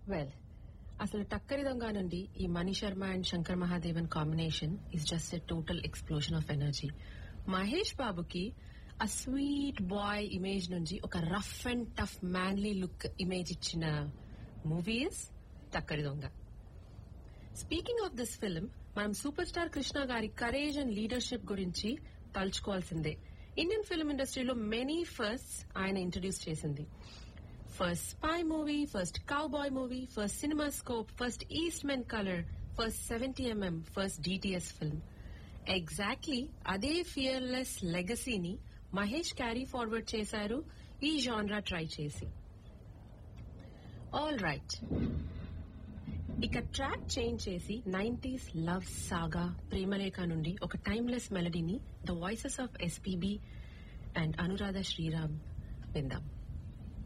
well అసలు టక్కరి దొంగ నుండి ఈ Mani Sharma and Shankar Mahadevan combination is just a total explosion of energy Mahesh బాబుకి ఆ స్వీట్ బాయ్ ఇమేజ్ నుంచి ఒక rough and tough manly look image ఇచ్చిన movie is Takkari Donga speaking of this film మనం సూపర్ స్టార్ కృష్ణ గారి కరేజ్ అండ్ లీడర్షిప్ గురించి తలుచుకోవాల్సిందే ఇండియన్ ఫిల్మ్ ఇండస్ట్రీలో మెనీ ఫస్ట్ ఆయన ఇంట్రడ్యూస్ చేసింది first spy movie first cowboy movie first cinemascope first east men colour first seventy MM first DTS film exactly అదే fearless లెగసీని Mahesh carry forward చేశారు ఈ genre try చేసి all right ఇక track change చేసి nineties love saga Premarekha నుండి ఒక timeless మెలడీని the voices of SPB and Anuradha Sriram విందాం